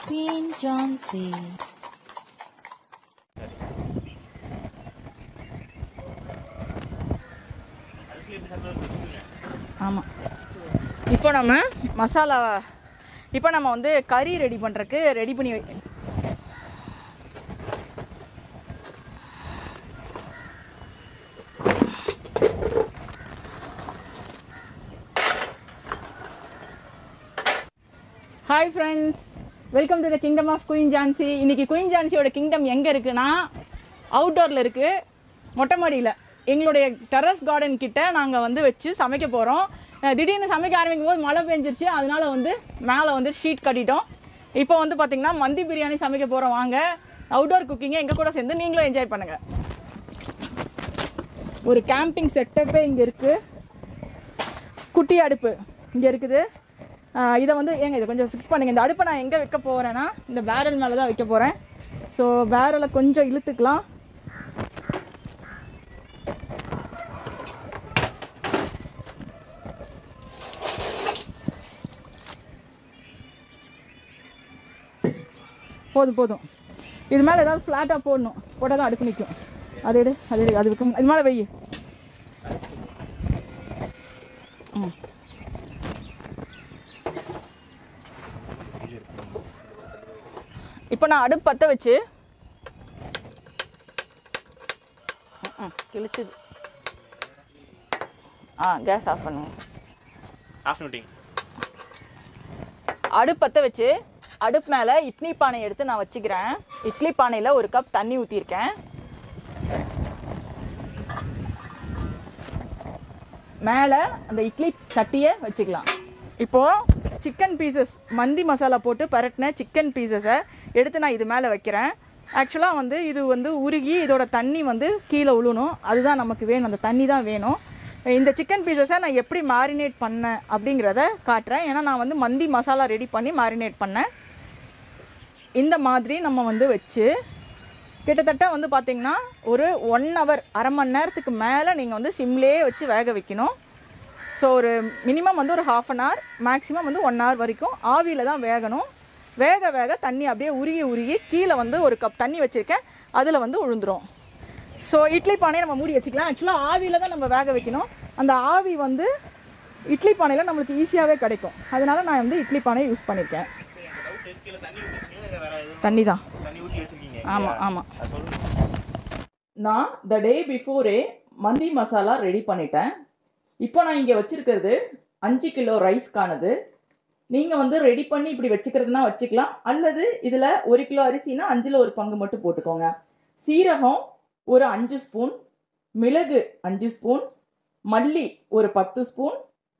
Queen Johnsy. ஆமாம் இப்போ நம்ம மசாலா இப்போ நம்ம வந்து கறி ரெடி பண்ணுறக்கு ரெடி பண்ணி வை hi friends welcome to the kingdom of queen Jhansi இன்னைக்கு குயின் ஜான்சியோட கிங்டம் எங்கே இருக்குன்னா அவுட்டோரில் இருக்குது மொட்டை மாடியில் எங்களுடைய டெரஸ் கார்டன் கிட்ட நாங்கள் வந்து வச்சு சமைக்க போகிறோம் திடீர்னு சமைக்க ஆரம்பிக்கும் போது மழை பெஞ்சிருச்சு அதனால வந்து மேலே வந்து ஷீட் கட்டிட்டோம் இப்போ வந்து பார்த்திங்கன்னா மந்தி பிரியாணி சமைக்க போகிறோம் வாங்க அவுட்டோர் குக்கிங்கை எங்கள் கூட சேர்ந்து நீங்களும் என்ஜாய் பண்ணுங்கள் ஒரு கேம்பிங் செட்டப்பே இங்கே இருக்குது குட்டி அடுப்பு இங்கே இருக்குது ஆஹ் இதை வந்து ஏங்க இதை கொஞ்சம் ஃபிக்ஸ் பண்ணுங்க இந்த அடுப்பை நான் எங்கே வைக்க போகிறேன்னா இந்த பேரல் மேலே தான் வைக்க போகிறேன் ஸோ பேரலை கொஞ்சம் இழுத்துக்கலாம் போதும் போதும் இது மேலே ஏதாவது ஃப்ளாட்டாக போடணும் போட்டால் தான் அடுப்பு நிற்கும் அது எடு அது எடு அது வைக்கும் இது மேலே வை ம் இப்போ நான் அடுப்பு பற்ற வச்சு ம், கிழிச்சுது ஆ கேஸ் ஆஃப் பண்ணுங்க ஆஃப் பண்ணிட்டீங்க அடுப்பு பற்ற வச்சு அடுப்பு மேலே இட்லி பானை எடுத்து நான் வச்சுக்கிறேன் இட்லி பானையில் ஒரு கப் தண்ணி ஊற்றிருக்கேன் மேலே அந்த இட்லி சட்டியை வச்சுக்கலாம் இப்போது சிக்கன் பீசஸ் மந்தி மசாலா போட்டு பரட்டின சிக்கன் பீசஸை எடுத்து நான் இது மேலே வைக்கிறேன் ஆக்சுவலாக வந்து இது வந்து உருகி இதோட தண்ணி வந்து கீழே விழணும் அதுதான் நமக்கு வேணும் அந்த தண்ணி தான் வேணும் இந்த சிக்கன் பீசஸை நான் எப்படி மேரினேட் பண்ணேன் அப்படிங்கிறத காட்டுறேன் ஏன்னா நான் வந்து மந்தி மசாலா ரெடி பண்ணி மேரினேட் பண்ணேன் இந்த மாதிரி நம்ம வந்து வச்சு கிட்டத்தட்ட வந்து பார்த்திங்கன்னா ஒரு ஒன் ஹவர் அரை மணி நேரத்துக்கு மேலே நீங்கள் வந்து சிம்லேயே வச்சு வேக வைக்கணும் ஸோ ஒரு மினிமம் வந்து ஒரு ஹாஃப் அன் ஹவர் மேக்ஸிமம் வந்து ஒன் ஹவர் வரைக்கும் ஆவியில் தான் வேகணும் வேக வேக தண்ணி அப்படியே உருகி உருகி கீழே வந்து ஒரு கப் தண்ணி வச்சுருக்கேன் அதில் வந்து உழுந்துரும் ஸோ இட்லி பானையை நம்ம மூடி வச்சுக்கலாம் ஆக்சுவலாக ஆவியில் தான் நம்ம வேக வைக்கணும் அந்த ஆவி வந்து இட்லி பானையில் நம்மளுக்கு ஈஸியாகவே கிடைக்கும் அதனால நான் வந்து இட்லி பானையை யூஸ் பண்ணியிருக்கேன் கீழே தண்ணி ஊற்றி வச்சிங்களா இல்லை வேற எதுவும் தண்ணி தான் தண்ணி ஊற்றி வச்சிருக்கீங்க ஆமாம் ஆமாம் அது சொல்லுங்க நான் த டே பிஃபோரே மந்தி மசாலா ரெடி பண்ணிட்டேன் இப்போ நான் இங்கே வச்சிருக்கிறது அஞ்சு கிலோ ரைஸ்க்கானது நீங்கள் வந்து ரெடி பண்ணி இப்படி வச்சுக்கிறதுனா வச்சுக்கலாம் அல்லது இதில் ஒரு கிலோ அரிசினா அஞ்சில் ஒரு பங்கு மட்டும் போட்டுக்கோங்க சீரகம் ஒரு அஞ்சு ஸ்பூன் மிளகு அஞ்சு ஸ்பூன் மல்லி ஒரு பத்து ஸ்பூன்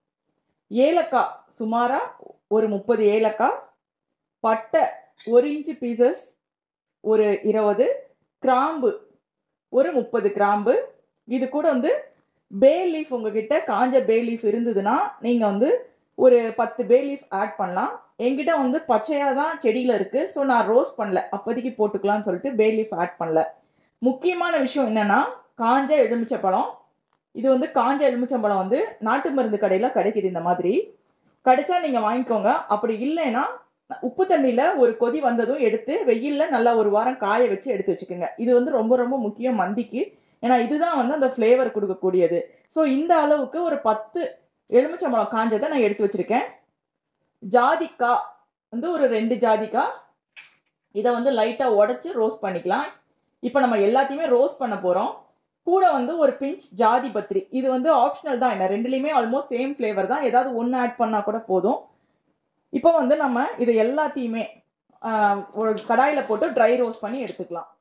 ஏலக்காய் சுமாராக ஒரு முப்பது ஏலக்காய் பட்டை ஒரு இன்ச்சு பீசஸ் ஒரு இருபது கிராம்பு ஒரு முப்பது கிராம்பு இது கூட வந்து பே லீஃப் உங்ககிட்ட காஞ்ச பே லீஃப் இருந்ததுன்னா நீங்கள் வந்து ஒரு பத்து பே லீஃப் ஆட் பண்ணலாம் என்கிட்ட வந்து பச்சையாக தான் செடியில் இருக்குது ஸோ நான் ரோஸ்ட் பண்ணல அப்போதைக்கு போட்டுக்கலாம்னு சொல்லிட்டு பே லீஃப் ஆட் பண்ணல முக்கியமான விஷயம் என்னென்னா காஞ்ச எலுமிச்சப்பழம் இது வந்து காஞ்ச எலுமிச்சம்பழம் வந்து நாட்டு மருந்து கடையில் கிடைக்குது இந்த மாதிரி கிடைச்சா நீங்கள் வாங்கிக்கோங்க அப்படி இல்லைன்னா உப்பு தண்ணியில் ஒரு கொதி வந்ததும் எடுத்து வெயிலில் நல்லா ஒரு வாரம் காய வச்சு எடுத்து வச்சுக்கோங்க இது வந்து ரொம்ப ரொம்ப முக்கியம் மந்திக்கு ஏன்னா இதுதான் வந்து அந்த ஃப்ளேவர் கொடுக்கக்கூடியது ஸோ இந்த அளவுக்கு ஒரு பத்து எலுமிச்சம்பழம் காஞ்சதை நான் எடுத்து வச்சுருக்கேன் ஜாதிக்காய் வந்து ஒரு ரெண்டு ஜாதிக்காய் இதை வந்து லைட்டாக உடச்சி ரோஸ்ட் பண்ணிக்கலாம் இப்போ நம்ம எல்லாத்தையுமே ரோஸ்ட் பண்ண போகிறோம் கூட வந்து ஒரு பிஞ்ச் ஜாதி பத்திரி இது வந்து ஆப்ஷனல் தான் என்ன ரெண்டுலேயுமே ஆல்மோஸ்ட் சேம் ஃப்ளேவர் தான் ஏதாவது ஒன்று ஆட் பண்ணால் கூட போதும் இப்போ வந்து நம்ம இது எல்லாத்தையுமே ஆஹ், ஒரு கடாயில் போட்டு ட்ரை ரோஸ்ட் பண்ணி எடுத்துக்கலாம்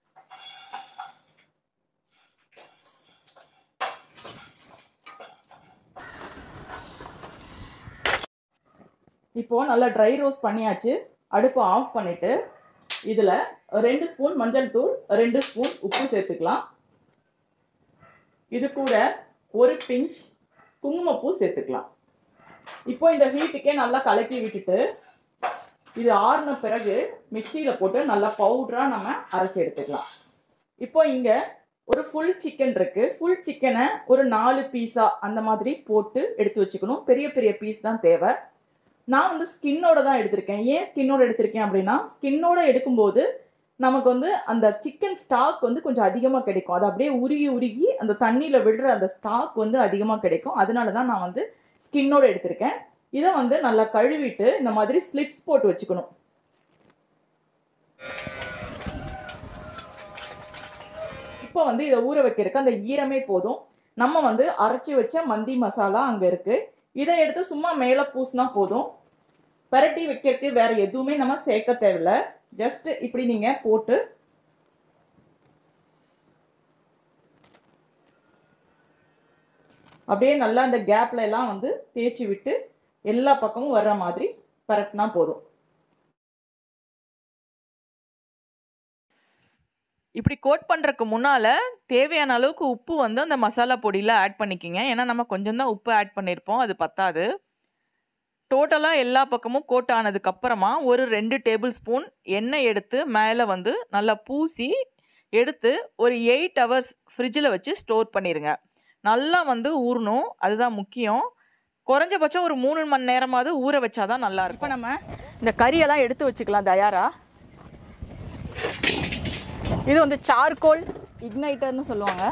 இப்போ நல்லா ட்ரை ரோஸ்ட் பண்ணியாச்சு அடுப்பை ஆஃப் பண்ணிட்டு இதில் ரெண்டு ஸ்பூன் மஞ்சள் தூள் ரெண்டு ஸ்பூன் உப்பு சேர்த்துக்கலாம் இது கூட ஒரு பிஞ்ச் குங்குமப்பூ சேர்த்துக்கலாம் இப்போ இந்த ஹீட்டுக்கே நல்லா கலக்கி விட்டுட்டு இது ஆறின பிறகு மிக்சியில் போட்டு நல்லா பவுடராக நம்ம அரைச்சி எடுத்துக்கலாம் இப்போ இங்கே ஒரு ஃபுல் சிக்கன் இருக்கு ஃபுல் சிக்கனை ஒரு நாலு பீஸா அந்த மாதிரி போட்டு எடுத்து வச்சுக்கணும் பெரிய பெரிய பீஸ் தான் தேவை நான் வந்து ஸ்கின்னோட தான் எடுத்திருக்கேன் ஏன் ஸ்கின்னோட எடுத்திருக்கேன் அப்படின்னா ஸ்கின்னோட எடுக்கும்போது நமக்கு வந்து அந்த சிக்கன் ஸ்டாக் வந்து கொஞ்சம் அதிகமாக கிடைக்கும் அது அப்படியே உருகி உருகி அந்த தண்ணியில் விடுற அந்த ஸ்டாக் வந்து அதிகமாக கிடைக்கும் அதனால தான் நான் வந்து ஸ்கின்னோட எடுத்திருக்கேன் இதை வந்து நல்லா கழுவிட்டு இந்த மாதிரி ஸ்லிட்ஸ் போட்டு வச்சுக்கணும் இப்போ வந்து இதை ஊற வைக்கிறதுக்கு அந்த ஈரமே போதும் நம்ம வந்து அரைச்சி வச்ச மந்தி மசாலா அங்கே இருக்கு இதை எடுத்து சும்மா மேலே பூசினா போதும் பரட்டி வைக்கிறதுக்கு வேற எதுவுமே நம்ம சேர்க்க தேவையில்ல ஜஸ்ட் இப்படி நீங்க போட்டு அப்படியே நல்லா அந்த கேப்ல எல்லாம் வந்து தேய்ச்சி விட்டு எல்லா பக்கமும் வர்ற மாதிரி பரட்டினா போதும் இப்படி கோட் பண்ணுறதுக்கு முன்னால் தேவையான அளவுக்கு உப்பு வந்து அந்த மசாலா பொடியில் ஆட் பண்ணிக்கிங்க ஏன்னா நம்ம கொஞ்சம் தான் உப்பு ஆட் பண்ணியிருப்போம் அது பத்தாது டோட்டலாக எல்லா பக்கமும் கோட் ஆனதுக்கப்புறமா ஒரு ரெண்டு டேபிள் ஸ்பூன் எண்ணெய் எடுத்து மேலே வந்து நல்லா பூசி எடுத்து ஒரு எயிட் ஹவர்ஸ் ஃப்ரிட்ஜில் வச்சு ஸ்டோர் பண்ணிடுங்க நல்லா வந்து ஊறணும் அதுதான் முக்கியம் குறைஞ்சபட்சம் ஒரு மூணு மணி நேரமாவது ஊற வச்சாதான் நல்லா இருக்கும் இப்போ நம்ம இந்த கறியெல்லாம் எடுத்து வச்சுக்கலாம் தயாரா இது வந்து சார்கோல் இக்னைட்டர்னு சொல்லுவாங்க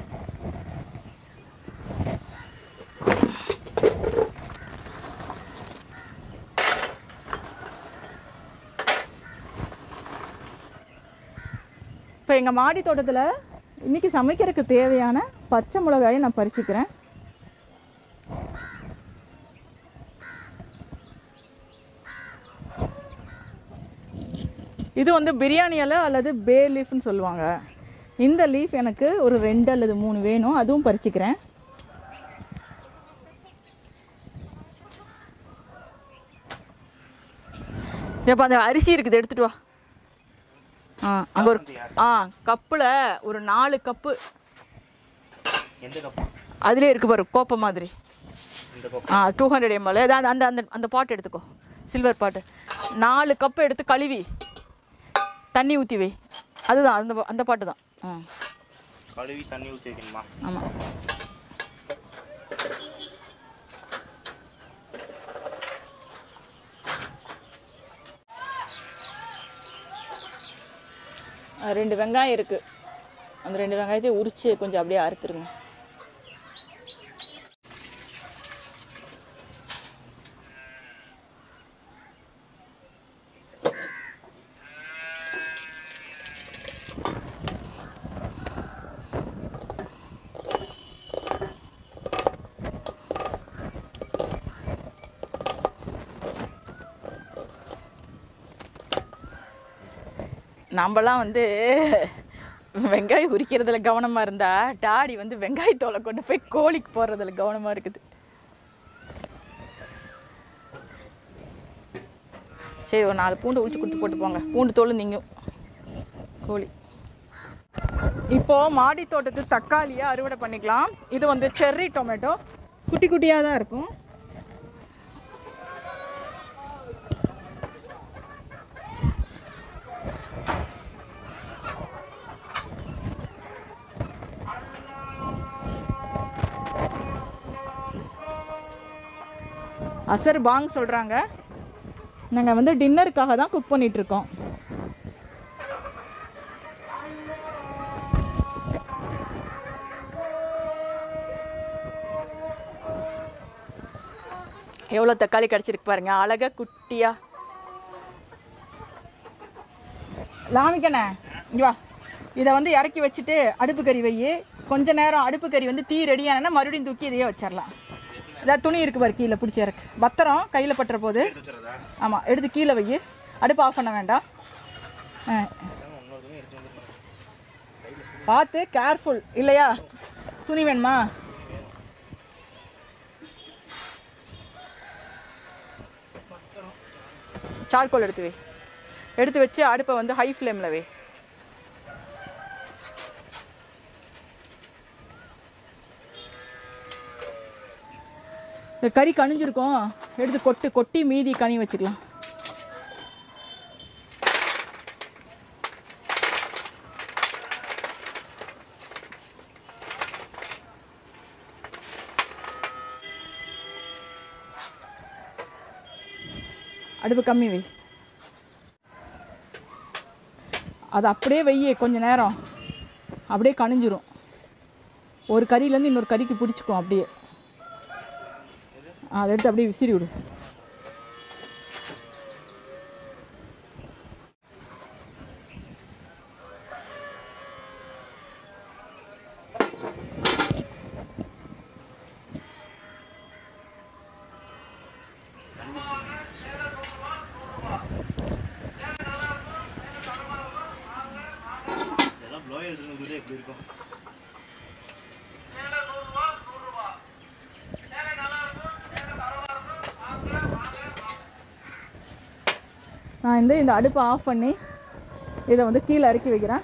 இப்போ எங்கள் மாடி தோட்டத்தில் இன்றைக்கி சமைக்கிறதுக்கு தேவையான பச்சை மிளகாயை நான் பறிச்சுக்கிறேன் இது வந்து பிரியாணி இலை அல்லது பே லீஃப்னு சொல்லுவாங்க இந்த லீஃப் எனக்கு ஒரு ரெண்டு அல்லது மூணு வேணும் அதுவும் பறிச்சுக்கிறேன் இப்போ அந்த அரிசி இருக்குது எடுத்துட்டு வா ஆ அங்கே ஒரு ஆ கப்பில் ஒரு நாலு கப்பு எந்த கப்பு அதிலே இருக்கு பாரு கோப்பை மாதிரி இந்த கப்பு ஆ டூ ஹண்ட்ரட் எம்எல் அந்த அந்த அந்த அந்த பாட் எடுத்துக்கோ சில்வர் பாட்டு நாலு கப்பு எடுத்து கழுவி தண்ணி ஊற்றி வை அதுதான் அந்த பா- அந்த பாட்டு தான் ம் கழுவி தண்ணி ஊற்றி வைக்கணுமா ஆமாம் ரெண்டு வெங்காயம் இருக்குது அந்த ரெண்டு வெங்காயத்தையும் உரித்து கொஞ்சம் அப்படியே அறுத்துருங்க நம்மலாம் வந்து வெங்காயம் உரிக்கிறதுல கவனமாக இருந்தா டாடி வந்து வெங்காயத்தோலை கொண்டு போய் கோழிக்கு போடுறதுல கவனமாக இருக்குது சரி ஒரு நாலு பூண்டு உரிச்சு கொடுத்து போட்டு போங்க பூண்டு தோல் நீங்கும் கோழி இப்போ மாடி தோட்டத்து தக்காளியை அறுவடை பண்ணிக்கலாம் இது வந்து செர்ரி டொமேட்டோ குட்டி குட்டியாக தான் இருக்கும் அசர் பாங் சொல்கிறாங்க நாங்கள் வந்து டின்னருக்காக தான் குக் பண்ணிகிட்ருக்கோம் எவ்வளோ தக்காளி கிடச்சிருக்கு பாருங்க அழகாக குட்டியாக லாமிக்கண்ணே இங்க வா இதை வந்து இறக்கி வச்சுட்டு அடுப்பு கறி வை கொஞ்ச நேரம் அடுப்பு கறி வந்து தீ ரெடியானா மறுபடியும் தூக்கி இதையே வச்சிடலாம் இதான் துணி இருக்கு பாரு கீழே பிடிச்சி இறக்கு பத்திரம் கையில் பட்டுற போது வச்சுறதா ஆமாம் எடுத்து கீழே வை அடுப்பு ஆஃப் பண்ண வேண்டாம் ஆ. இன்னொரு துணி எடுத்து வந்து பார்த்து கேர்ஃபுல் இல்லையா துணி வேணுமா சார்கோல் எடுத்து வை எடுத்து வச்சு அடுப்பை வந்து ஹை ஃப்ளேமில் வை இந்த கறி கனிஞ்சிருக்கும் எடுத்து கொட்டு கொட்டி மீதி கனி வச்சுக்கலாம் அடுப்பு கம்மி வை அது அப்படியே வெய்ய கொஞ்ச நேரம் அப்படியே கணிஞ்சிரும் ஒரு கறியிலேருந்து இன்னொரு கறிக்கு பிடிச்சிக்கும் அப்படியே ஆ, அதை எடுத்து அப்படியே விசிறி விடு இதெல்லாம் ப்ளோயர் இருந்தது எப்படி இருக்கும் நான் வந்து இந்த அடுப்பை ஆஃப் பண்ணி இதை வந்து கீழே இறக்கி வைக்கிறேன்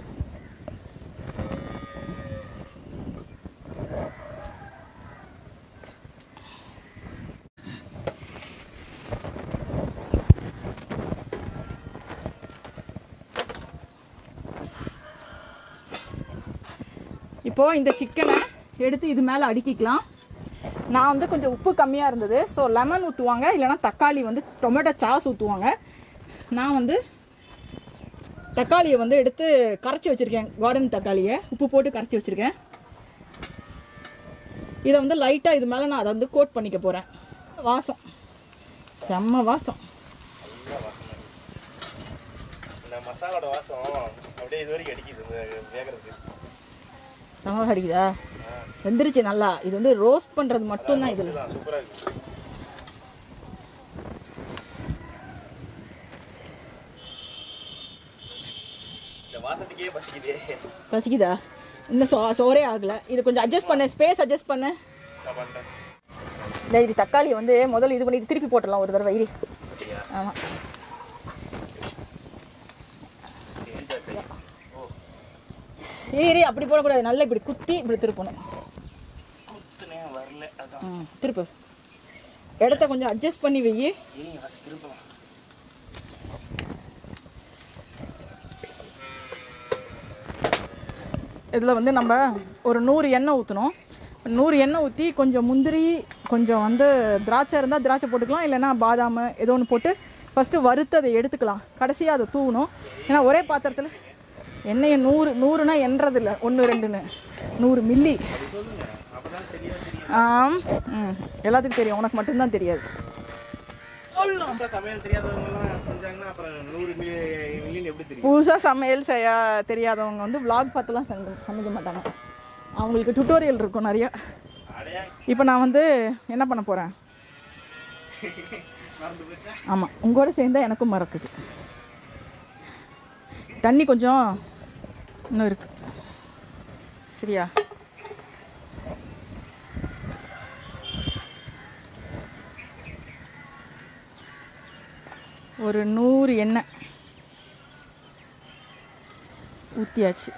இப்போது இந்த சிக்கனை எடுத்து இது மேலே அடுக்கிக்கலாம் நான் வந்து கொஞ்சம் உப்பு கம்மியாக இருந்தது ஸோ லெமன் ஊற்றுவாங்க இல்லைன்னா தக்காளி வந்து டொமேட்டோ சாஸ் ஊற்றுவாங்க நான் வந்து தக்காளியை வந்து எடுத்து கரைச்சி வச்சுருக்கேன் கார்டன் தக்காளியை உப்பு போட்டு கரைச்சி வச்சுருக்கேன் இதை வந்து லைட்டாக இது மேலே நான் அதை வந்து கோட் பண்ணிக்க போகிறேன் வாசம் செம்ம வாசம் நல்ல வாசனை இந்த மசாலோட வாசம் அப்படியே இது வரைக்கும் அடிக்குது இந்த வேகிறதுக்கு செம்ம அடிக்குதா வெந்துருச்சு நல்லா இது வந்து ரோஸ்ட் பண்ணுறது மட்டும்தான் இதில் இதுதான் சூப்பராக இருக்கு இந்த வாசத்துக்கே பசிக்குதே பசிக்குதா இன்னும் சோ சோறே ஆகலை இது கொஞ்சம் அட்ஜஸ்ட் பண்ணு ஸ்பேஸ் அட்ஜஸ்ட் பண்ணு நான் பண்ணுறேன் இல்லை இது தக்காளி வந்து முதல்ல இது பண்ணிட்டு திருப்பி போட்டுடலாம் ஒரு தடவை இரு ஆமாம் இரு இரு அப்படி போடக்கூடாது நல்லா இப்படி குத்தி இப்படி திருப்பணும் குத்துனே வரல அதான் ம் திருப்பு இடத்த கொஞ்சம் அட்ஜஸ்ட் பண்ணி வை ஏய் ஃபஸ்ட் திருப்பலாம் இதில் வந்து நம்ம ஒரு நூறு எண்ணெய் ஊற்றணும் நூறு எண்ணெய் ஊற்றி கொஞ்சம் முந்திரி கொஞ்சம் வந்து திராட்சை இருந்தால் திராட்சை போட்டுக்கலாம் இல்லைன்னா பாதாம் ஏதோ ஒன்று போட்டு ஃபஸ்ட்டு வறுத்து அதை எடுத்துக்கலாம் கடைசியாக அதை தூவணும் ஏன்னா ஒரே பாத்திரத்தில் எண்ணெயை நூறு நூறுனா எண்றது இல்லை ஒன்று ரெண்டுன்னு நூறு மில்லி சொல்லுங்க அப்பதான் தெரியாது தெரியும் ஆம் ம் எல்லாத்துக்கும் தெரியும் உனக்கு மட்டும்தான் தெரியாது புதுசா சமையல் தெரியாதவங்கலாம் செஞ்சாங்கன்னா அப்புறம் நூறு மில்லி மில்லியன் எப்படி தெரியும் புதுசாக சமையல் செய்ய தெரியாதவங்க வந்து vlog பார்த்துலாம் சமைக்க சமைக்க மாட்டாங்க அவங்களுக்கு டுட்டோரியல் இருக்கும் நிறையா அடையா இப்போ நான் வந்து என்ன பண்ண போகிறேன் மறந்து போச்சா ஆமாம் உங்களோட சேர்ந்தா எனக்கும் மறக்குது தண்ணி கொஞ்சம் இன்னும் இருக்கு சரியா ஒரு நூறு எண்ணெய் ஊற்றியாச்சு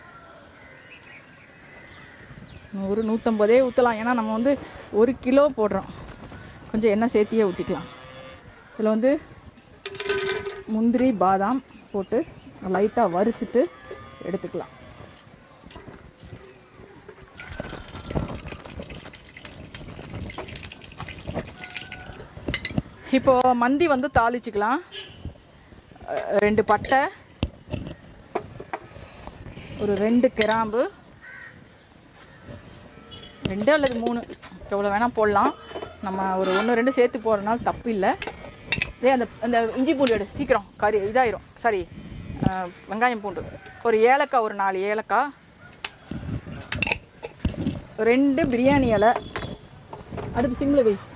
நூறு நூற்றம்பதே ஊற்றலாம் ஏன்னா நம்ம வந்து ஒரு கிலோ போடுறோம் கொஞ்சம் எண்ணெய் சேர்த்தியே ஊற்றிக்கலாம் இதில் வந்து முந்திரி பாதாம் போட்டு லைட்டாக வறுத்துட்டு எடுத்துக்கலாம் இப்போது மந்தி வந்து தாளிச்சுக்கலாம் அஹ், ரெண்டு பட்டை ஒரு ரெண்டு கிராம்பு ரெண்டு அல்லது மூணு எவ்வளோ வேணால் போடலாம் நம்ம ஒரு ஒன்று ரெண்டு சேர்த்து போடுறதுனால தப்பு இல்லை இதே அந்த அந்த இஞ்சி பூண்டு எடு சீக்கிரம் கறி இதாயிரும் சாரி வெங்காயம் பூண்டு ஒரு ஏலக்காய் ஒரு நாலு ஏலக்காய் ரெண்டு பிரியாணி இலை அடுப்பு சிம்மில் வை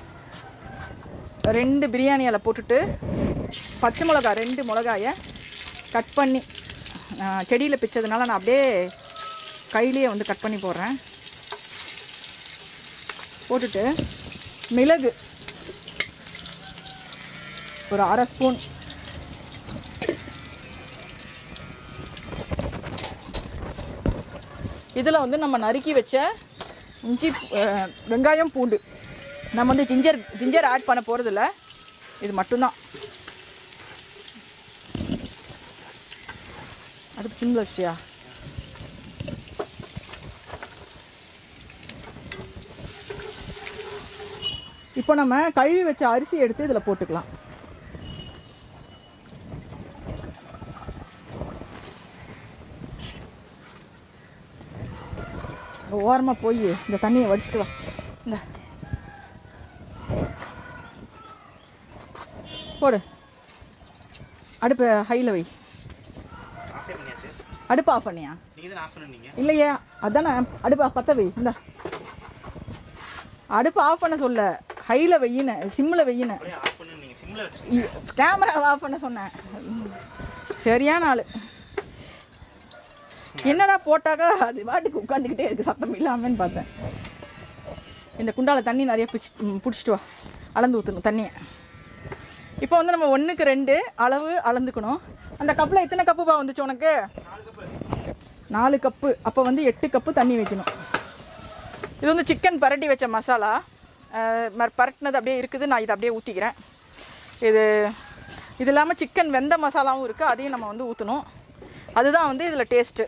ரெண்டு பிரியாணி இலை போட்டுட்டு பச்சை மிளகா ரெண்டு மிளகாயை கட் பண்ணி செடியில் பிச்சதுனால நான் அப்படியே கையிலேயே வந்து கட் பண்ணி போடுறேன் போட்டுட்டு மிளகு ஒரு அரை ஸ்பூன் இதில் வந்து நம்ம நறுக்கி வச்ச இஞ்சி அஹ், வெங்காயம் பூண்டு நம்ம வந்து ஜிஞ்சர் ஜிஞ்சர் ஆட் பண்ண போகிறதில்ல இது மட்டும்தான் அடுப்பு சிம்மில் வச்சியா இப்போ நம்ம கழுவி வச்ச அரிசி எடுத்து இதில் போட்டுக்கலாம் இங்க ஓரமா போய் இந்த தண்ணியை வடிச்சிட்டு வா இந்த போடு அடுப்பு ஹையில் வை ஆஃபே பண்ணியாச்சு அடுப்பு ஆஃப் பண்ணியா நீங்கள் தான் ஆஃப் பண்ணுனீங்க இல்லையே அதானே அடுப்பு பற்ற வை இந்த அடுப்பு ஆஃப் பண்ண சொல்ல ஹையில் வெயின சிம்மில் வெயின அப்படியே ஆஃப் பண்ணு நீங்கள் சிம்மில் வச்சு கேமரா ஆஃப் பண்ண சொன்னேன் சரியான ஆள் என்னடா போட்டாக்கா அது பாட்டுக்கு உட்காந்துக்கிட்டே இருக்கு சத்தம் இல்லாமன்னு பார்த்தேன் இந்த குண்டால தண்ணி நிறைய பிடிச்சி பிடிச்சிட்டு வா அளந்து ஊற்றணும் தண்ணியை இப்போ வந்து நம்ம ஒன்றுக்கு ரெண்டு அளவு அளந்துக்கணும் அந்த கப்பில் எத்தனை கப்பு பா வந்துச்சு உனக்கு நாலு கப்பு அப்போ வந்து எட்டு கப்பு தண்ணி வைக்கணும் இது வந்து சிக்கன் பரட்டி வச்ச மசாலா அஹ் ம- பரட்டினது அப்படியே இருக்குது நான் இதை அப்படியே ஊற்றிக்கிறேன் இது இது இல்லாமல் சிக்கன் வெந்த மசாலாவும் இருக்குது அதையும் நம்ம வந்து ஊற்றணும் அதுதான் வந்து இதில் டேஸ்ட்டு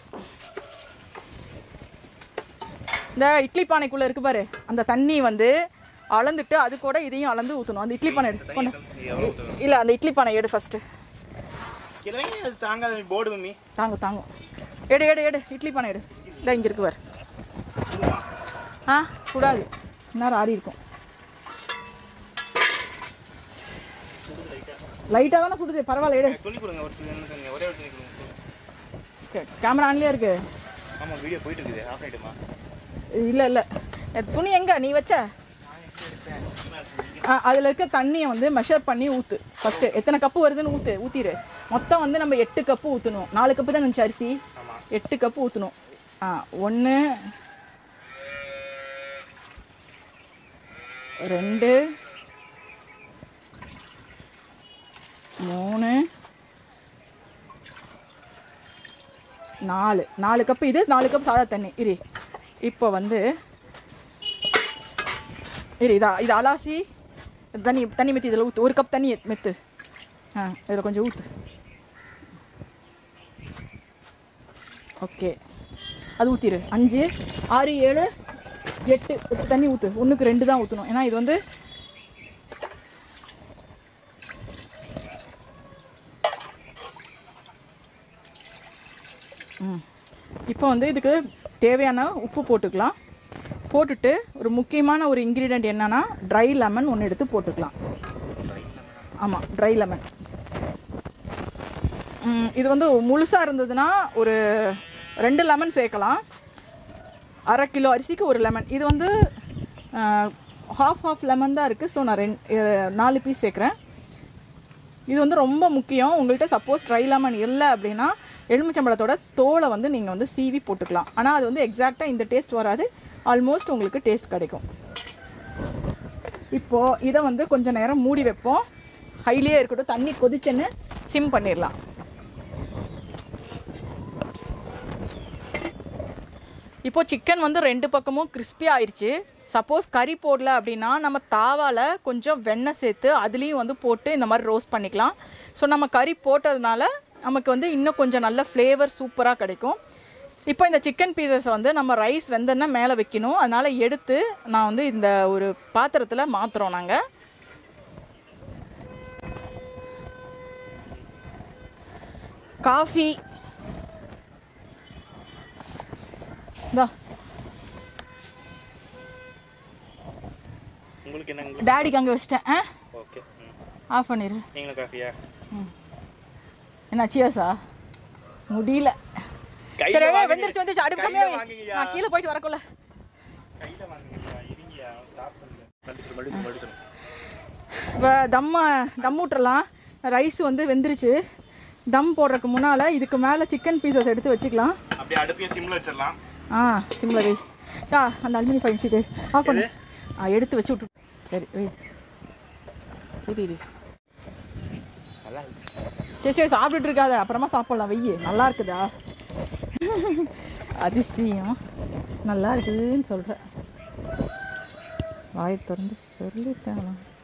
இந்த இட்லி பானைக்குள்ளே இருக்கு பாரு அந்த தண்ணி வந்து அளந்துட்டு அது கூட இதையும் அளந்து ஊற்றணும் அந்த இட்லி பானை எடு கொண்டு எவ்வளோ ஊற்றணும் இல்லை அந்த இட்லி பானை எடு ஃபஸ்ட்டு கிழங்கு அது தாங்காத போர்டு மம்மி தாங்கும் தாங்கும் எடு எடு எடு இட்லி பானை எடு இந்த இங்கே இருக்கு பாரு ஆ சுடாது நேரம் ஆறி இருக்கும் லைட்டாக தானே சுடுது பரவாயில்ல எடு துணி கொடுங்க ஒரு துணி கொடுங்க ஒரே ஒரு துணி கொடுங்க கேமரா ஆன்லேயே இருக்கு ஆமாம் வீடியோ போயிட்டு இருக்குது ஆஃப் ஆகிடுமா இல்லை இல்லை துணி எங்க நீ வச்ச ஆ அதில் இருக்க தண்ணியை வந்து மெஷர் பண்ணி ஊற்று ஃபஸ்ட்டு எத்தனை கப்பு வருதுன்னு ஊற்று ஊற்றிடு மொத்தம் வந்து நம்ம எட்டு கப்பு ஊற்றணும் நாலு கப்பு தான் இருந்துச்சு அரிசி ஆமாம் எட்டு கப்பு ஊற்றணும் ஆ ஒன்று ரெண்டு மூணு நாலு நாலு கப்பு இது நாலு கப் சாதா தண்ணி இரு இப்போ வந்து இரு இதா இது அலாசி தண்ணி தண்ணி மெத்தி இதில் ஊற்று ஒரு கப் தண்ணி மெத்து ஆ இதில் கொஞ்சம் ஊற்று ஓகே அது ஊற்றிடு அஞ்சு ஆறு ஏழு எட்டு எட்டு தண்ணி ஊற்று ஒன்றுக்கு ரெண்டு தான் ஊற்றணும் ஏன்னா இது வந்து ம் இப்போ வந்து இதுக்கு தேவையான உப்பு போட்டுக்கலாம் போட்டுட்டு ஒரு முக்கியமான ஒரு இன்க்ரீடியன்ட் என்னன்னா ட்ரை லெமன் ஒன்று எடுத்து போட்டுக்கலாம் ஆமாம் ட்ரை லெமன் இது வந்து முழுசாக இருந்ததுன்னா ஒரு ரெண்டு லெமன் சேர்க்கலாம் அரை கிலோ அரிசிக்கு ஒரு லெமன் இது வந்து ஹாஃப் ஹாஃப் லெமன் தான் இருக்குது ஸோ நான் ரெண்டு நாலு பீஸ் சேர்க்குறேன் இது வந்து ரொம்ப முக்கியம் உங்கள்கிட்ட சப்போஸ் ட்ரை லெமன் இல்லை அப்படின்னா எலுமிச்சம்பழத்தோட தோலை வந்து நீங்கள் வந்து சீவி போட்டுக்கலாம் ஆனால் அது வந்து எக்ஸாக்டாக இந்த டேஸ்ட் வராது ஆல்மோஸ்ட் உங்களுக்கு டேஸ்ட் கிடைக்கும் இப்போது இதை வந்து கொஞ்ச நேரம் மூடி வைப்போம் ஹைலியே இருக்கட்டும் தண்ணி கொதிச்சுன்னு சிம் பண்ணிடலாம் இப்போ சிக்கன் வந்து ரெண்டு பக்கமும் crispy ஆயிடுச்சு சப்போஸ் கறி போடல அப்படின்னா நம்ம தாவால கொஞ்சம் வெண்ணெய் சேர்த்து அதுலேயும் வந்து போட்டு இந்த மாதிரி ரோஸ்ட் பண்ணிக்கலாம் ஸோ நம்ம கறி போட்டதுனால நமக்கு வந்து இன்னும் கொஞ்சம் நல்ல ஃப்ளேவர் சூப்பராக கிடைக்கும் இப்போ இந்த சிக்கன் பீசஸை வந்து நம்ம ரைஸ் வெந்தோன்னா மேலே வைக்கணும் அதனால் எடுத்து நான் வந்து இந்த ஒரு பாத்திரத்தில் மாற்றுறோம் நாங்கள் காஃபி இந்தா உங்களுக்கு என்ன உங்களுக்கு டேடிக்கு அங்கே வச்சிட்டேன் ஆ ஓகே ம் ஆஃப் பண்ணிடு நீங்களும் காஃபியா என்ன சியர்ஸா முடியல கையில சரி வாங்குங்க. வெந்துருச்சு வந்துருச்சு அடுப்பு கையில கம்மியாக வை. வாங்குங்கய்யா. நான் கீழே போயிட்டு வரக்குள்ள கையில் வாங்குங்கய்யா இருங்கய்யா ஸ்டாப் பண்ணுங்க மறுபடியும் சொல்லு மறுபடியும் சொல்லு மறுபடியும் சொல்லு இப்போ தம்ம தம் விட்டுறலாம் ரைஸ் வந்து வெந்துருச்சு தம் போடுறதுக்கு முன்னால் இதுக்கு மேலே சிக்கன் பீசஸ் எடுத்து வச்சுக்கலாம் அப்படியே அடுப்பையும் சிம்ல வச்சிடலாம் ஆ சிம்ல வை ஆ அந்த அலுமினி ஃபைன் ஷீட்டு ஆஃப் பண்ணு ஆ எடுத்து வச்சு விட்டு சரி வை சரி இரு நல்லா சரி சரி சாப்பிட்டுட்டு இருக்காத அப்புறமா சாப்பிடலாம் வெய்யி நல்லா இருக்குதா அதிசயம் நல்லா இருக்குதுன்னு சொல்கிறேன் வாயை திறந்து சொல்லிட்டேன்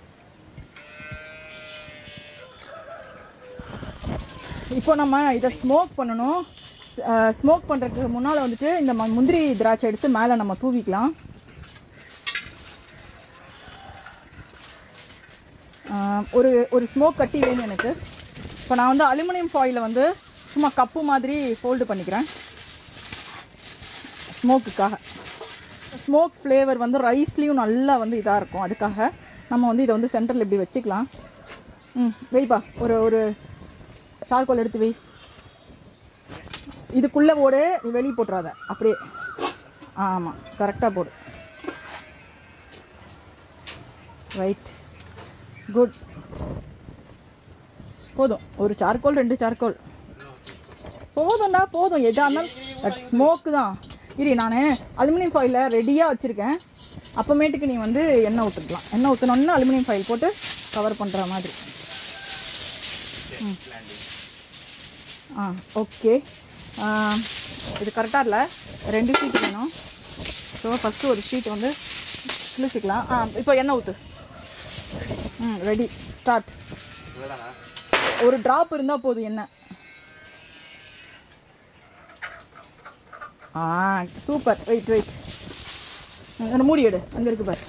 இப்போ நம்ம இதை ஸ்மோக் பண்ணணும் ஸ்மோக் பண்ணுறதுக்கு முன்னால் வந்துட்டு இந்த ம- முந்திரி திராட்சை எடுத்து மேலே நம்ம தூவிக்கலாம் ஆஹ் ஒரு ஒரு ஸ்மோக் கட்டி வேணும் எனக்கு இப்போ நான் வந்து அலுமினியம் ஃபாயிலை வந்து சும்மா கப்பு மாதிரி ஃபோல்டு பண்ணிக்கிறேன் ஸ்மோக்குக்காக ஸ்மோக் ஃப்ளேவர் வந்து ரைஸ்லேயும் நல்லா வந்து இதாக இருக்கும் அதுக்காக நம்ம வந்து இதை வந்து சென்டரில் இப்படி வச்சுக்கலாம் ம் வெய்ப்பா ஒரு ஒரு சார்கோல் எடுத்து வை இதுக்குள்ளே போடு நீ வெளியே போட்டுறாத அப்படியே ஆமாம் கரெக்டாக போடு ரைட் குட் போதும் ஒரு சார்கோல் ரெண்டு சார்கோல் போதும்டா போதும் எதா இருந்தாலும் ஸ்மோக்கு தான் இரு நான் அலுமினியம் ஃபாயிலில் ரெடியாக வச்சுருக்கேன் அப்புறமேட்டுக்கு நீ வந்து எண்ணெய் ஊற்றிக்கலாம் எண்ணெய் ஊற்றினோன்னு அலுமினியம் ஃபாயில் போட்டு கவர் பண்ணுற மாதிரி ம். ஆ ஓகே இது கரெக்டாக இல்லை ரெண்டு ஷீட் வேணும் ஸோ ஃபஸ்ட்டு ஒரு ஷீட் வந்து கிழிச்சிக்கலாம் ஆ இப்போ எண்ணெய் ஊற்று ம் ரெடி ஸ்டார்ட் இவ்வளோதானா ஒரு ட்ராப் இருந்தால் போதும் எண்ணெய் ஆ சூப்பர் வெயிட் வெயிட் அந்த மூடி எடு அங்கே இருக்கு பாரு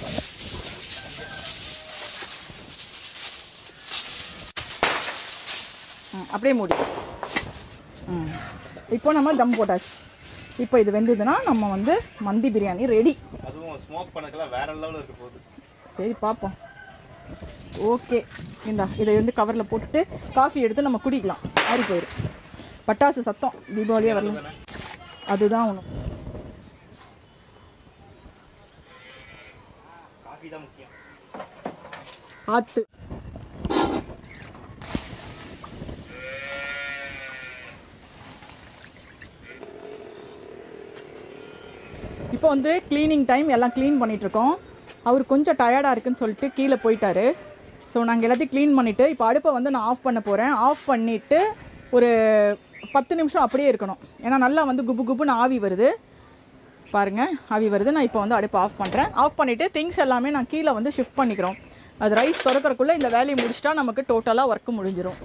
ம், அப்படியே மூடி ம் இப்போ நம்ம தம் போட்டாச்சு இப்போ இது வெந்ததுன்னா நம்ம வந்து மந்தி பிரியாணி ரெடி அதுவும் ஸ்மோக் பண்ணக்கெல்லாம் வேற லெவலில் இருக்க போகுது சரி பார்ப்போம் ஓகே இந்தா இதை வந்து கவரில் போட்டுட்டு காஃபி எடுத்து நம்ம குடிக்கலாம் ஆறி போயிடும் பட்டாசு சத்தம் தீபாவளியே வரல அதுதான் ஒன்று காஃபி தான் முக்கியம் ஆத்து இப்போ வந்து க்ளீனிங் டைம் எல்லாம் க்ளீன் பண்ணிகிட்ருக்கோம் அவர் கொஞ்சம் டயர்டாக இருக்குன்னு சொல்லிட்டு கீழே போயிட்டாரு ஸோ நாங்கள் எல்லாத்தையும் க்ளீன் பண்ணிவிட்டு இப்போ அடுப்பை வந்து நான் ஆஃப் பண்ண போகிறேன் ஆஃப் பண்ணிவிட்டு ஒரு பத்து நிமிஷம் அப்படியே இருக்கணும் ஏன்னா நல்லா வந்து குபு குபுன்னு ஆவி வருது பாருங்க ஆவி வருது நான் இப்போ வந்து அடுப்பை ஆஃப் பண்ணுறேன் ஆஃப் பண்ணிவிட்டு திங்ஸ் எல்லாமே நான் கீழே வந்து ஷிஃப்ட் பண்ணிக்கிறோம் அது ரைஸ் திறக்கறக்குள்ளே இந்த வேலையை முடிச்சிட்டா நமக்கு டோட்டலாக ஒர்க்கு முடிஞ்சிடும்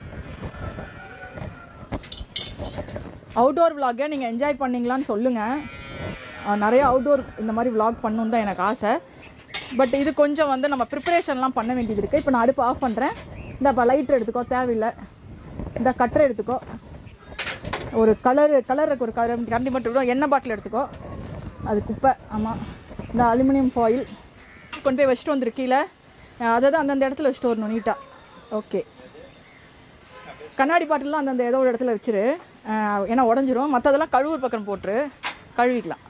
அவுட்டோர் விலாகை நீங்கள் என்ஜாய் பண்ணீங்களான்னு சொல்லுங்கள் நிறைய அவுட்டோர் இந்த மாதிரி விலாக் பண்ணணுன்னு தான் எனக்கு ஆசை பட் இது கொஞ்சம் வந்து நம்ம ப்ரிப்பரேஷன்லாம் பண்ண வேண்டியது இருக்குது இப்போ நான் அடுப்பு ஆஃப் பண்ணுறேன் இந்தப்பா லைட்டர் எடுத்துக்கோ தேவையில்லை இந்த கட்டரை எடுத்துக்கோ ஒரு கலர் கலருக்கு ஒரு கர கரண்டி மட்டும் விடும் எண்ணெய் பாட்டில் எடுத்துக்கோ அது குப்பை ஆமாம் இந்த அலுமினியம் ஃபாயில் கொண்டு போய் வச்சுட்டு வந்துரு கீழே அதை தான் அந்தந்த இடத்துல வச்சுட்டு வரணும் நீட்டாக ஓகே கண்ணாடி பாட்டிலாம் அந்தந்த ஏதோ ஒரு இடத்துல வச்சிரு அஹ் ஏன்னா உடஞ்சிரும் மற்றதெல்லாம் கழுவுற பக்கம் போட்டுரு கழுவிக்கலாம்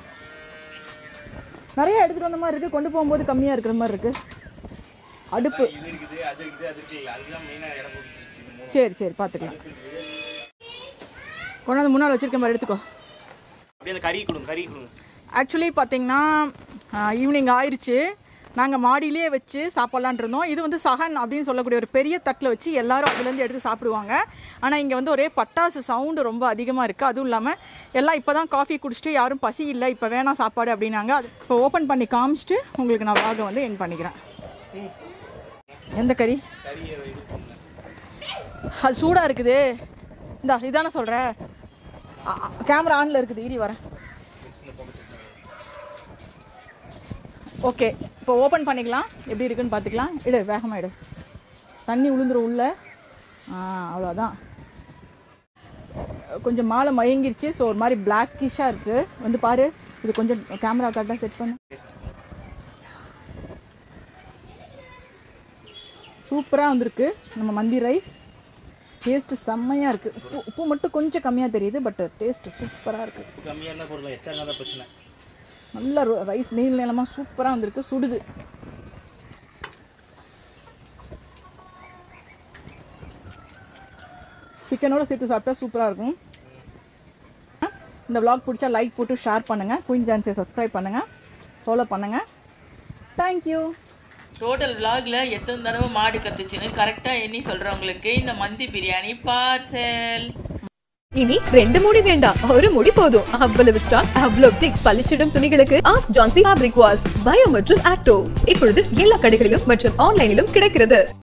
நிறைய எடுத்துகிட்டு வந்த மாதிரி இருக்குது கொண்டு போகும்போது கம்மியாக இருக்கிற மாதிரி இருக்குது அடுப்பு இது இருக்குது அது இருக்குது அது இருக்குல்ல அதுதான் மெயினாக இடம் கொடுத்துருச்சு இது மூணு சரி சரி பார்த்துக்கலாம் கொண்டாந்து முன்னால் வச்சிருக்கேன் பாரு எடுத்துக்கோ அப்படியே அந்த கறி கொடுங்க கறி கொடுங்க ஆக்சுவலி பார்த்தீங்கன்னா ஈவினிங் ஆயிடுச்சு நாங்கள் மாடியிலேயே வச்சு சாப்பிட்லான் இருந்தோம் இது வந்து சஹன் அப்படின்னு சொல்லக்கூடிய ஒரு பெரிய தட்டில் வச்சு எல்லாரும் அதுலேருந்து எடுத்து சாப்பிடுவாங்க ஆனால் இங்கே வந்து ஒரே பட்டாசு சவுண்டு ரொம்ப அதிகமாக இருக்குது அதுவும் இல்லாமல் எல்லாம் இப்போ தான் காஃபி குடிச்சிட்டு யாரும் பசி இல்லை இப்போ வேணாம் சாப்பாடு அப்படின்னாங்க அது இப்போ ஓப்பன் பண்ணி காமிச்சிட்டு உங்களுக்கு நான் வாக வந்து என் பண்ணிக்கிறேன் எந்த கறி கறியை இது பண்ணுங்க அது சூடாக இருக்குது இந்தா இதானே சொல்கிறேன் கேமரா ஆனில் இருக்குது ஈரி வரேன் ஓகே இப்போ ஓப்பன் பண்ணிக்கலாம் எப்படி இருக்குன்னு பார்த்துக்கலாம் இடு வேகமாக இடு தண்ணி உளுந்துரும் உள்ள ஆ அவ்வளோதான் கொஞ்சம் மாலை மயங்கிருச்சு ஸோ ஒரு மாதிரி பிளாக்கிஷாக இருக்குது வந்து பாரு இது கொஞ்சம் கேமரா கரெக்டாக செட் பண்ணு சூப்பராக வந்திருக்கு நம்ம மந்தி ரைஸ் டேஸ்ட்டு செம்மையாக இருக்குது உப்பு உப்பு மட்டும் கொஞ்சம் கம்மியாக தெரியுது பட் டேஸ்ட்டு சூப்பராக இருக்குது உப்பு கம்மியாக இருந்தால் பொருள் எச்சா இருந்தால் தான் பிரச்சனை நல்ல ரைஸ் நீள் நீளமாக சூப்பராக வந்திருக்கு சுடுது சிக்கனோட சேர்த்து சாப்பிட்டா சூப்பராக இருக்கும் இந்த vlog பிடிச்சா லைக் போட்டு ஷேர் பண்ணுங்கள் குயின் ஜான்ஸை சப்ஸ்கிரைப் பண்ணுங்கள் ஃபாலோ பண்ணுங்கள் தேங்க்யூ டோட்டல் vlogல எத்தனை தடவை மாடு கத்துச்சுன்னு கரெக்டாக எண்ணி சொல்கிறவங்களுக்கு இந்த மந்தி பிரியாணி பார்சல் இனி ரெண்டு முடி வேண்டாம் ஒரு முடி போதும் அவ்வளவு ஸ்டாக் அவ்வளவு திக் பளிச்சிடும் துணிகளுக்கு ask Jhansi fabric wash bio மற்றும் ஆக்டோ இப்பொழுது எல்லா கடைகளிலும் மற்றும் ஆன்லைனிலும் கிடைக்கிறது